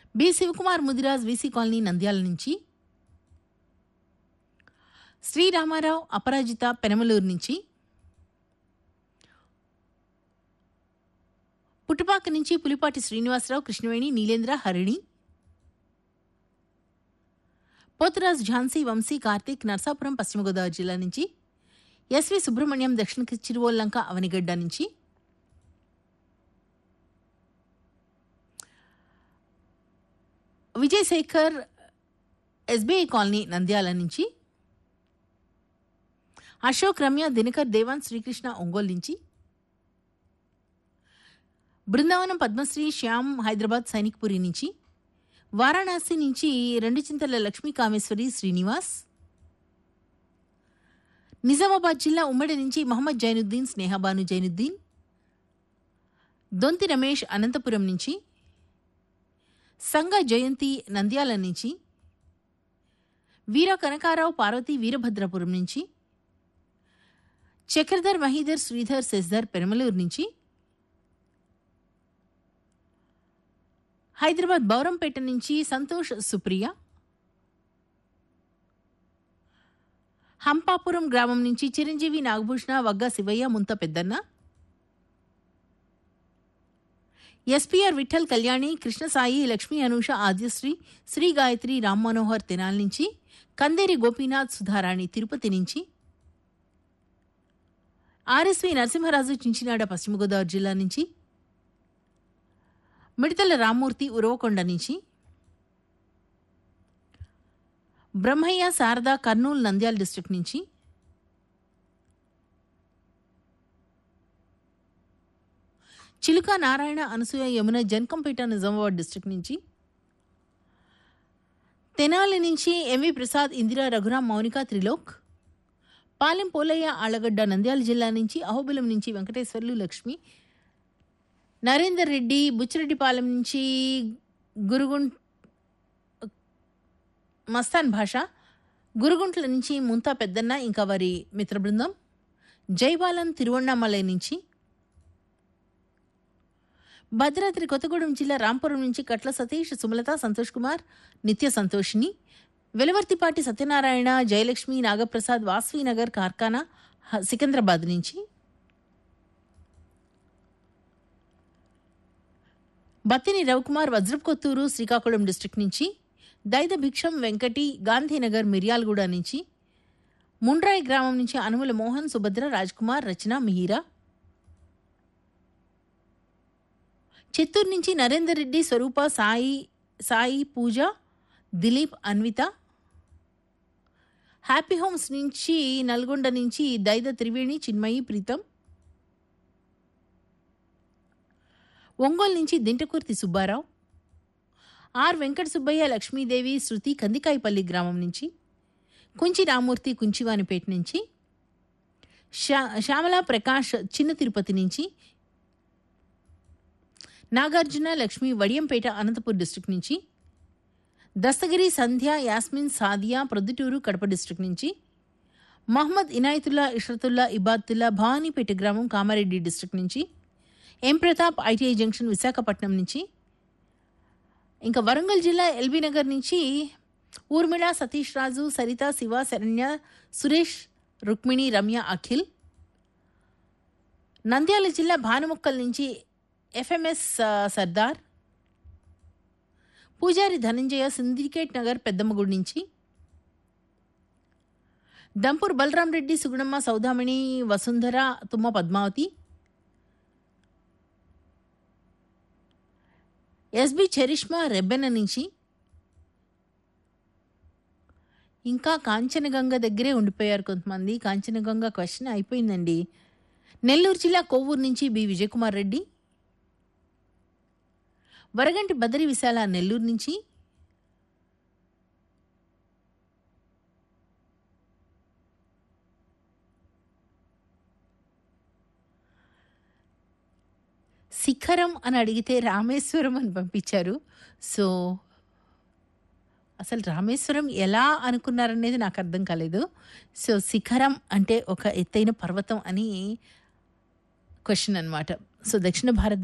B Sivakumar Mudiraj VC colony Nandyal నుంచి శ్రీరామారావు అపరాజిత పెనమలూరు నుంచి పుట్టుపాక నుంచి పులిపాటి శ్రీనివాసరావు కృష్ణవేణి నీలేంద్ర హరిణి పోతురాజ్ ఝాన్సీ వంశీ కార్తీక్ నర్సాపురం పశ్చిమ గోదావరి జిల్లా నుంచి ఎస్వి సుబ్రహ్మణ్యం దక్షిణ చిరువోల్లంక అవనిగడ్డ నుంచి విజయశేఖర్ ఎస్బీఐ కాలనీ నంద్యాల నుంచి అశోక్ రమ్య దినకర్ దేవాన్ శ్రీకృష్ణ ఒంగోలు నుంచి బృందావనం పద్మశ్రీ శ్యామ్ హైదరాబాద్ సైనిక్పురి నుంచి వారణాసి నుంచి రెండు చింతల లక్ష్మీ కామేశ్వరి శ్రీనివాస్ నిజామాబాద్ జిల్లా ఉమ్మడి నుంచి మహమ్మద్ జైనుద్దీన్ స్నేహబాను జైనుద్దీన్ దొంతి రమేష్ అనంతపురం నుంచి సంగ జయంతి నంద్యాల నుంచి వీర కనకారావు పార్వతి వీరభద్రపురం నుంచి చక్రధర్ మహీధర్ శ్రీధర్ శశిధర్ పెరమలూరు నుంచి హైదరాబాద్ బౌరంపేట నుంచి సంతోష్ సుప్రియ హంపాపురం గ్రామం నుంచి చిరంజీవి నాగభూషణ వగ్గ శివయ్య ముంత పెద్దన్న ఎస్పీఆర్ విఠల్ కళ్యాణి కృష్ణసాయి లక్ష్మీ అనూష ఆద్యశ్రీ శ్రీ గాయత్రి రామ్ మనోహర్ తెనాల్ నుంచి కందేరి గోపీనాథ్ సుధారాణి తిరుపతి నుంచి ఆర్ఎస్వి నరసింహరాజు చించినాడ పశ్చిమ గోదావరి జిల్లా నుంచి మిడతల రామ్మూర్తి ఉరవకొండ నుంచి బ్రహ్మయ్య శారద కర్నూలు నంద్యాల డిస్ట్రిక్ట్ నుంచి చిలుక నారాయణ అనసూయ యమున జన్కంపేట నిజామాబాద్ డిస్ట్రిక్ట్ నుంచి తెనాలి నుంచి ఎంవి ప్రసాద్ ఇందిరా రఘురాం మౌనిక త్రిలోక్ పాలెం పోలయ్య ఆళ్లగడ్డ నంద్యాల జిల్లా నుంచి అహోబిలం నుంచి వెంకటేశ్వర్లు లక్ష్మి నరేందర్ రెడ్డి బుచ్చిరెడ్డిపాలెం నుంచి గురుగుం మస్తాన్ భాష గురుగుంట్ల నుంచి ముంతా పెద్దన్న ఇంకా వారి మిత్ర బృందం జైబాలం తిరువണ്ണామలై నుంచి భద్రాద్రి కొత్తగూడెం జిల్లా రాంపురం నుంచి కట్ల సతీష్ సుమలత సంతోష్ కుమార్ నిత్య సంతోషిని వెలవర్తిపాటి సత్యనారాయణ జయలక్ష్మి నాగప్రసాద్ వాస్వీనగర్ కార్ఖానా హ- సికింద్రాబాద్ నుంచి బత్తిని రవికుమార్ వజ్రపుకొత్తూరు శ్రీకాకుళం డిస్ట్రిక్ట్ నుంచి దైద భిక్షం వెంకటి గాంధీనగర్ మిర్యాలగూడ నుంచి ముండ్రాయి గ్రామం నుంచి అనుముల మోహన్ సుభద్ర రాజ్కుమార్ రచన మిహిరా చిత్తూరు నుంచి నరేందర్ రెడ్డి స్వరూప సాయి సాయి పూజ దిలీప్ అన్విత హ్యాపీ హోమ్స్ నుంచి నల్గొండ నుంచి దైద త్రివేణి చిన్మయి ప్రీతం ఒంగోలు నుంచి దింటకుర్తి సుబ్బారావు ఆర్ వెంకట సుబ్బయ్య లక్ష్మీదేవి శృతి కందికాయపల్లి గ్రామం నుంచి కుంచి రామూర్తి కుంచివానిపేట నుంచి శ్యా శ్యామల ప్రకాష్ చిన్న తిరుపతి నుంచి నాగార్జున లక్ష్మి వడియంపేట అనంతపూర్ డిస్ట్రిక్ట్ నుంచి దస్తగిరి సంధ్య యాస్మిన్ సాదియా ప్రొద్దుటూరు కడప డిస్ట్రిక్ట్ నుంచి మహమ్మద్ ఇనాయతుల్లా ఇష్రతుల్లా ఇబాతుల్లా భవానీపేట గ్రామం కామారెడ్డి డిస్ట్రిక్ట్ నుంచి M Pratap ITI junction Visakhapatnam నుంచి ఇంకా వరంగల్ జిల్లా ఎల్బీ నగర్ నుంచి ఊర్మిళ సతీష్ రాజు సరిత శివ శరణ్య సురేష్ రుక్మిణి రమ్య అఖిల్ నంద్యాల జిల్లా భానుముక్కల్ నుంచి ఎఫ్ఎంఎస్ ఆ, సర్దార్ పూజారి ధనంజయ సిండికేట్ నగర్ పెద్దమ్మగుడి నుంచి దంపూర్ బలరాం రెడ్డి సుగుణమ్మ సౌదామణి వసుంధర తుమ్మ పద్మావతి ఎస్బి చరిష్మా రెబ్బెన నుంచి ఇంకా కాంచనగంగ దగ్గరే ఉండిపోయారు కొంతమంది కాంచనగంగ క్వశ్చన్ అయిపోయిందండి నెల్లూరు జిల్లా కొవ్వూరు నుంచి బి విజయకుమార్ రెడ్డి వరగంటి బదరి విశాల నెల్లూరు నుంచి శిఖరం అని అడిగితే రామేశ్వరం అని పంపించారు సో అసలు రామేశ్వరం ఎలా అనుకున్నారనేది నాకు అర్థం కాలేదు సో శిఖరం అంటే ఒక ఎత్తైన పర్వతం అని క్వశ్చన్ అన్నమాట సో దక్షిణ భారత